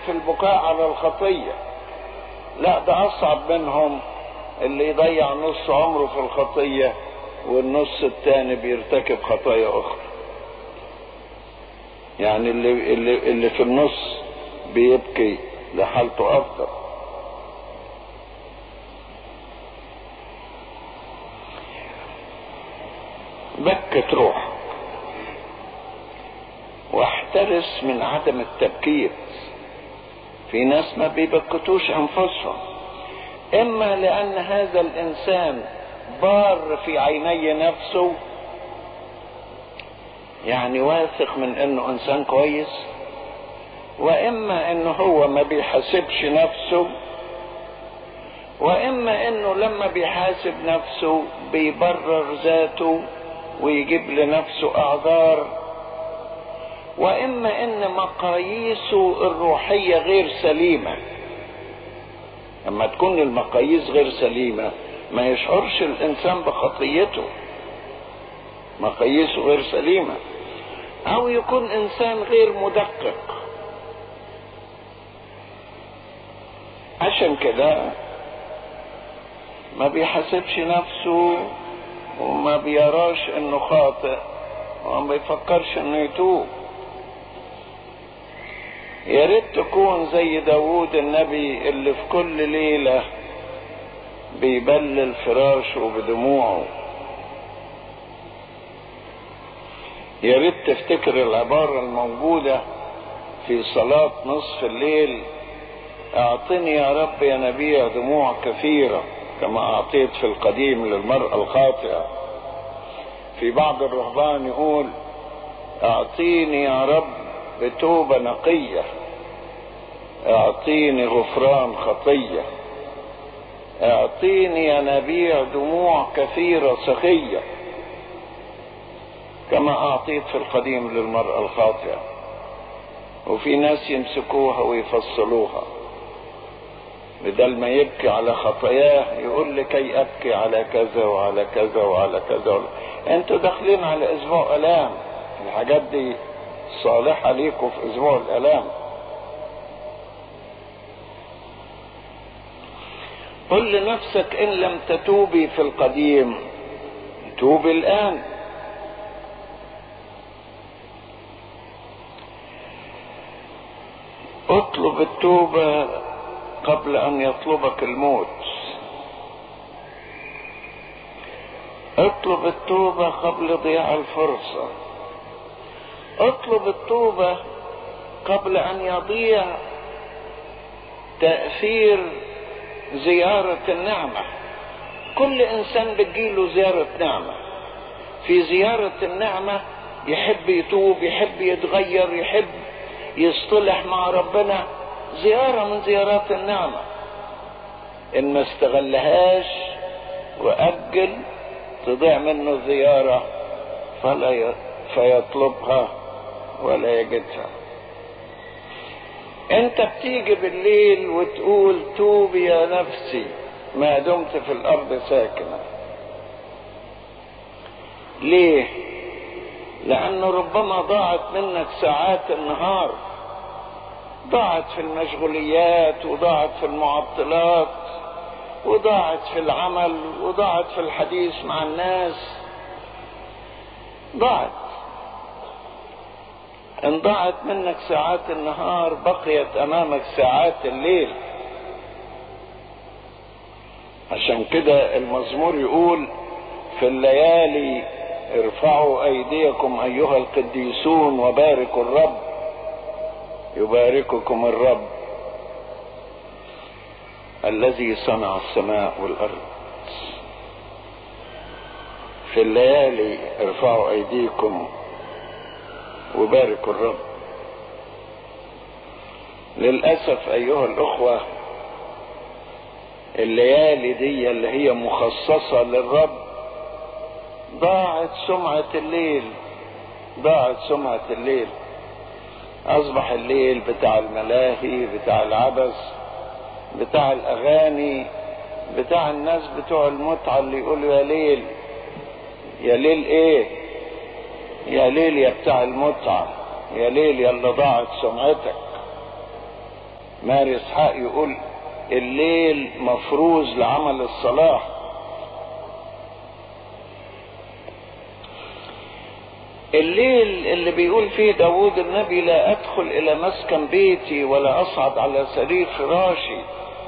في البكاء على الخطية لا ده أصعب منهم اللي يضيع نص عمره في الخطية والنص التاني بيرتكب خطايا أخرى يعني اللي, اللي, اللي في النص بيبكي لحالته أفضل بكت روح واحترس من عدم التبكيت في ناس ما بيبكتوش انفسهم اما لان هذا الانسان بار في عيني نفسه يعني واثق من انه انسان كويس واما انه هو ما بيحاسبش نفسه واما انه لما بيحاسب نفسه بيبرر ذاته ويجيب لنفسه اعذار واما ان مقاييسه الروحيه غير سليمه لما تكون المقاييس غير سليمه ما يشعرش الانسان بخطيته مقاييسه غير سليمه او يكون انسان غير مدقق عشان كده ما بيحاسبش نفسه وما بيراش انه خاطئ وما بيفكرش انه يتوب يا ريت تكون زي داوود النبي اللي في كل ليلة بيبلل فراشه بدموعه يا ريت تفتكر العبارة الموجودة في صلاة نصف الليل اعطني يا رب يا نبيع دموع كثيرة كما اعطيت في القديم للمرأة الخاطئة في بعض الرهبان يقول اعطيني يا رب بتوبة نقية اعطيني غفران خطية اعطيني ينابيع دموع كثيرة سخية كما اعطيت في القديم للمرأة الخاطئة وفي ناس يمسكوها ويفصلوها بدل ما يبكي على خطاياه يقول لكي ابكي على كذا وعلى كذا وعلى كذا وعلى... انتوا داخلين على اسبوع الام الحاجات دي صالحة ليكم في اسبوع الالام قل لنفسك ان لم تتوبي في القديم توبي الان اطلب التوبة قبل ان يطلبك الموت اطلب التوبة قبل ضياع الفرصة اطلب التوبة قبل ان يضيع تأثير زيارة النعمة كل انسان بتجيله زيارة نعمة في زيارة النعمة يحب يتوب يحب يتغير يحب يصطلح مع ربنا زيارة من زيارات النعمة ان ما استغلهاش واجل تضيع منه الزيارة فلا ي... فيطلبها ولا يجدها انت بتيجي بالليل وتقول توب يا نفسي ما دمت في الارض ساكنة ليه لانه ربما ضاعت منك ساعات النهار ضاعت في المشغوليات وضاعت في المعطلات وضاعت في العمل وضاعت في الحديث مع الناس ضاعت ان ضاعت منك ساعات النهار بقيت امامك ساعات الليل عشان كده المزمور يقول في الليالي ارفعوا ايديكم ايها القديسون وباركوا الرب يبارككم الرب الذي صنع السماء والارض في الليالي ارفعوا ايديكم وباركوا الرب للاسف ايها الاخوه الليالي دي اللي هي مخصصه للرب ضاعت سمعه الليل ضاعت سمعه الليل اصبح الليل بتاع الملاهي بتاع العبث بتاع الاغاني بتاع الناس بتوع المتعه اللي يقولوا يا ليل يا ليل ايه يا ليل يا بتاع المتعه يا ليل يا اللي ضاعت سمعتك ماري اسحاق يقول الليل مفروز لعمل الصلاح الليل اللي بيقول فيه داود النبي لا ادخل الى مسكن بيتي ولا اصعد على سرير فراشي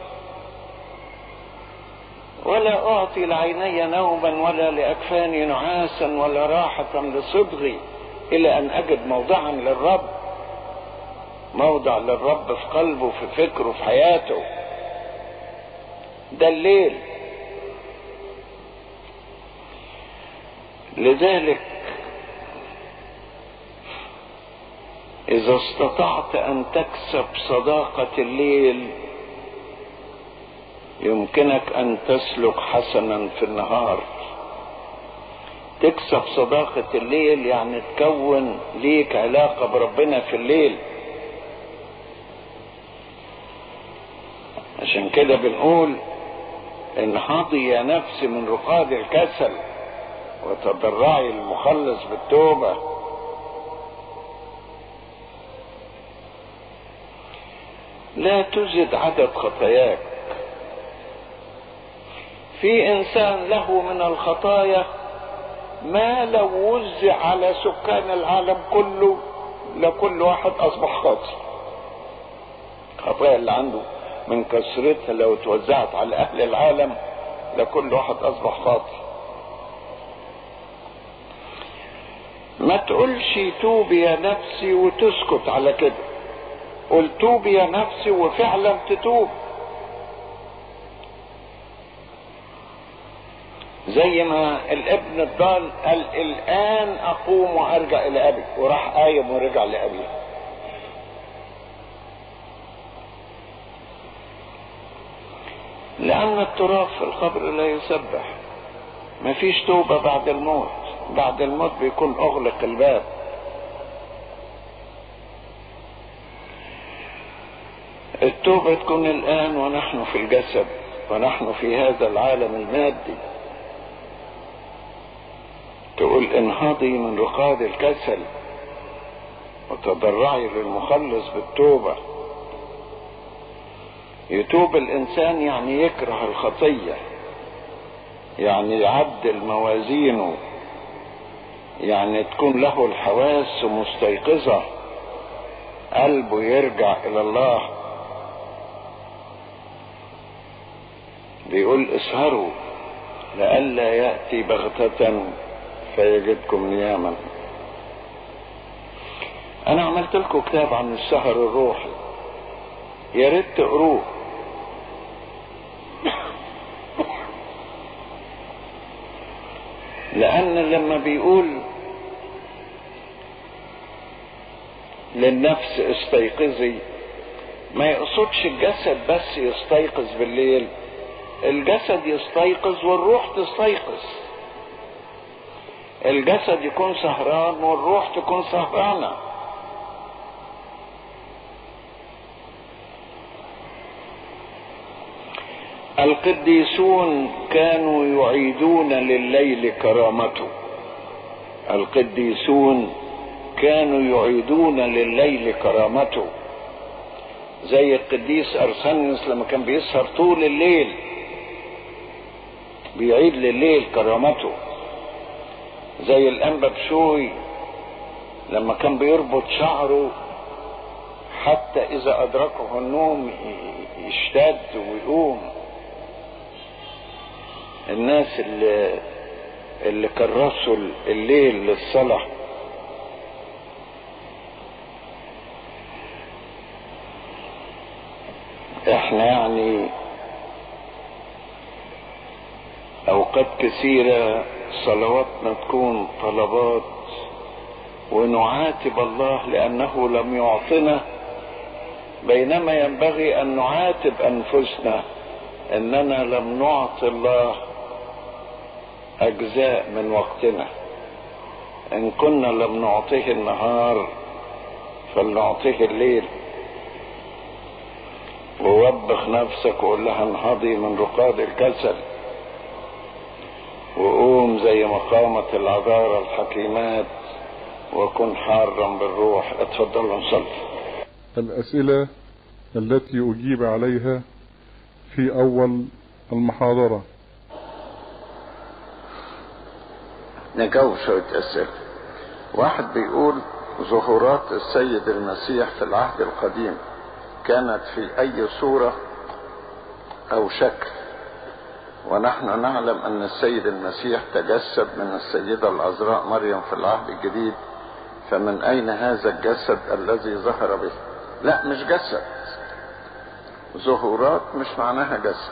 ولا اعطي لعيني نوما ولا لاكفاني نعاسا ولا راحة لصدغي الى ان اجد موضعا للرب موضع للرب في قلبه في فكره في حياته ده الليل لذلك اذا استطعت ان تكسب صداقة الليل يمكنك ان تسلك حسنا في النهار تكسب صداقة الليل يعني تكون ليك علاقة بربنا في الليل عشان كده بنقول انهضي يا نفسي من رقاد الكسل وتضرعي المخلص بالتوبة لا تزد عدد خطاياك في انسان له من الخطايا ما لو وزع على سكان العالم كله لكل واحد اصبح خاطئ الخطايا اللي عنده من كثرتها لو توزعت على اهل العالم لكل واحد اصبح خاطئ ما تقولش توبي يا نفسي وتسكت على كده قل توبي يا نفسي وفعلا تتوب زي ما الابن الضال قال الان اقوم وارجع الى ابي وراح قايم ورجع لابيه لأن التراب في القبر لا يسبح مفيش توبة بعد الموت بعد الموت بيكون أغلق الباب التوبة تكون الآن ونحن في الجسد ونحن في هذا العالم المادي تقول انهضي من رقاد الكسل وتضرعي للمخلص بالتوبه يتوب الانسان يعني يكره الخطيه يعني يعدل موازينه يعني تكون له الحواس مستيقظه قلبه يرجع الى الله بيقول اسهروا لئلا ياتي بغته فيجدكم نياما انا عملت لكم كتاب عن السهر الروحي يا ريت تقروه لأن لما بيقول للنفس استيقظي ما يقصدش الجسد بس يستيقظ بالليل الجسد يستيقظ والروح تستيقظ الجسد يكون سهران والروح تكون سهرانه القديسون كانوا يعيدون لليل كرامته القديسون كانوا يعيدون لليل كرامته زي القديس ارسنس لما كان بيسهر طول الليل بيعيد لليل كرامته زي الانبا بشوي لما كان بيربط شعره حتى اذا ادركه النوم يشتد ويقوم الناس اللي اللي كرسوا الليل للصلاة احنا يعني اوقات كثيرة صلواتنا تكون طلبات ونعاتب الله لانه لم يعطنا بينما ينبغي ان نعاتب انفسنا اننا لم نعطي الله اجزاء من وقتنا ان كنا لم نعطيه النهار فلنعطيه الليل ووبخ نفسك وقول لها انهضي من رقاد الكسل وقوم زي ما قامت العذارى الحكيمات وكن حارا بالروح اتفضلوا نصلي الأسئلة التي أجيب عليها في أول المحاضرة نجاوب شوية أسئلة واحد بيقول ظهورات السيد المسيح في العهد القديم كانت في أي صورة أو شكل ونحن نعلم أن السيد المسيح تجسد من السيدة العذراء مريم في العهد الجديد فمن أين هذا الجسد الذي ظهر به لا مش جسد ظهورات مش معناها جسد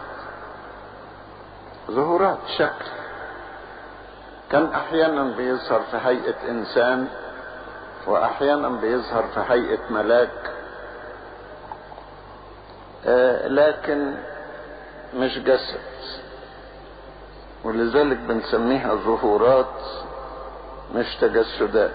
ظهورات شكل كان احيانا بيظهر في هيئة انسان واحيانا بيظهر في هيئة ملاك آه لكن مش جسد ولذلك بنسميها ظهورات مش تجسدات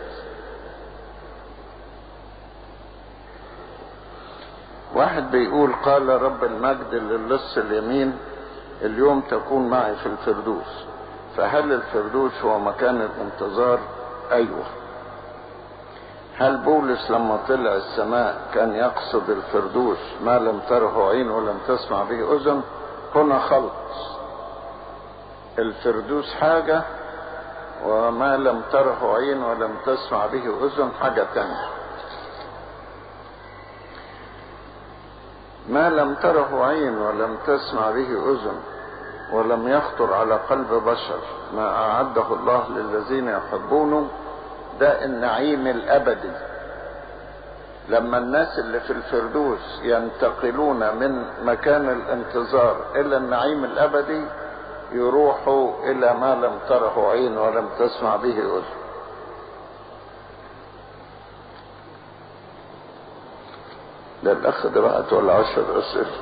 واحد بيقول قال رب المجد للص اليمين اليوم تكون معي في الفردوس فهل الفردوس هو مكان الانتظار ايوه هل بولس لما طلع السماء كان يقصد الفردوس ما لم تره عين ولم تسمع به اذن هنا خلط الفردوس حاجة وما لم تره عين ولم تسمع به اذن حاجة تانية ما لم تره عين ولم تسمع به اذن ولم يخطر على قلب بشر ما اعده الله للذين يحبونه ده النعيم الابدي لما الناس اللي في الفردوس ينتقلون من مكان الانتظار الى النعيم الابدي يروحوا الى ما لم تره عين ولم تسمع به اذن ده الاخ ده بعت ولا عشر اسئله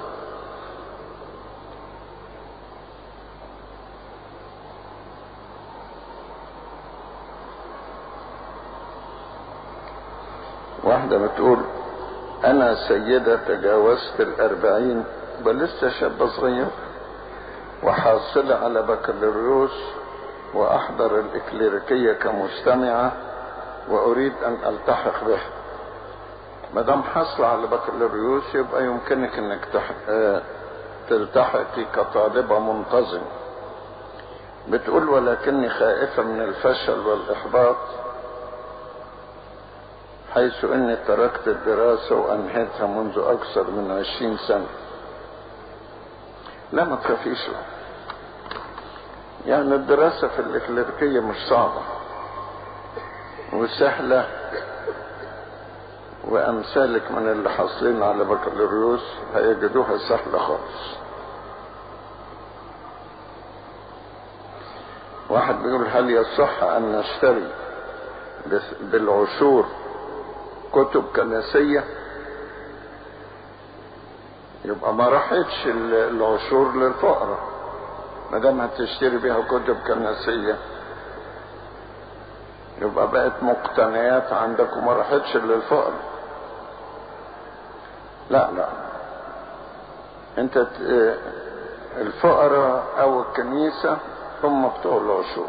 واحدة بتقول أنا سيدة تجاوزت الأربعين بل لسه شابة صغير وحاصلة على بكالوريوس وأحضر الإكليريكية كمستمعة وأريد أن ألتحق به ما دام حاصلة على بكالوريوس يبقى يمكنك أنك تح... آه، تلتحقي كطالبة منتظمة بتقول ولكني خائفة من الفشل والإحباط حيث اني تركت الدراسة وانهيتها منذ اكثر من عشرين سنة لا ما تخافيش يعني الدراسة في الإكليريكية مش صعبة وسهلة وأمثالك من اللي حاصلين على بكالوريوس هيجدوها سهلة خالص واحد بيقول هل يصح أن نشتري بالعشور كتب كنسية يبقى ما راحتش العشور للفقراء ما دام هتشتري بيها كتب كنسية يبقى بقت مقتنيات عندك وما راحتش للفقراء لا لا انت الفقراء او الكنيسة هم بتوع العشور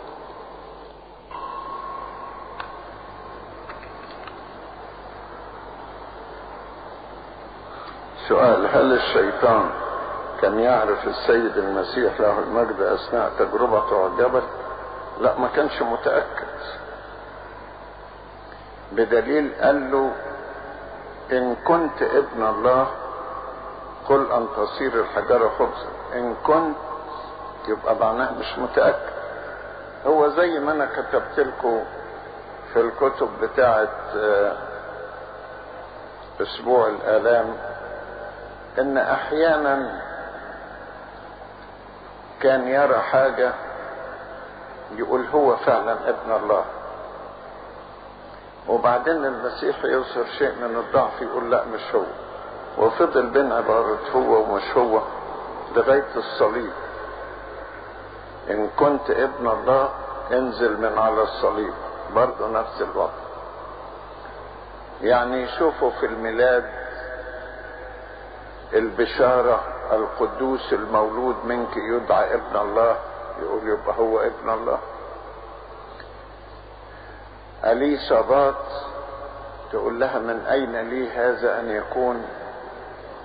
سؤال هل الشيطان كان يعرف السيد المسيح له المجد اثناء تجربته على الجبل لا ما كانش متاكد بدليل قال له ان كنت ابن الله قل ان تصير الحجره خبزا ان كنت يبقى معناه مش متاكد هو زي ما انا كتبت لكم في الكتب بتاعه اسبوع الالام ان احيانا كان يرى حاجة يقول هو فعلا ابن الله وبعدين المسيح يظهر شيء من الضعف يقول لا مش هو وفضل بين عبارة هو ومش هو لغاية الصليب ان كنت ابن الله انزل من على الصليب برضه نفس الوضع يعني شوفوا في الميلاد البشارة القدوس المولود منك يدعى ابن الله يقول يبقى هو ابن الله أليصابات تقول لها من أين لي هذا أن يكون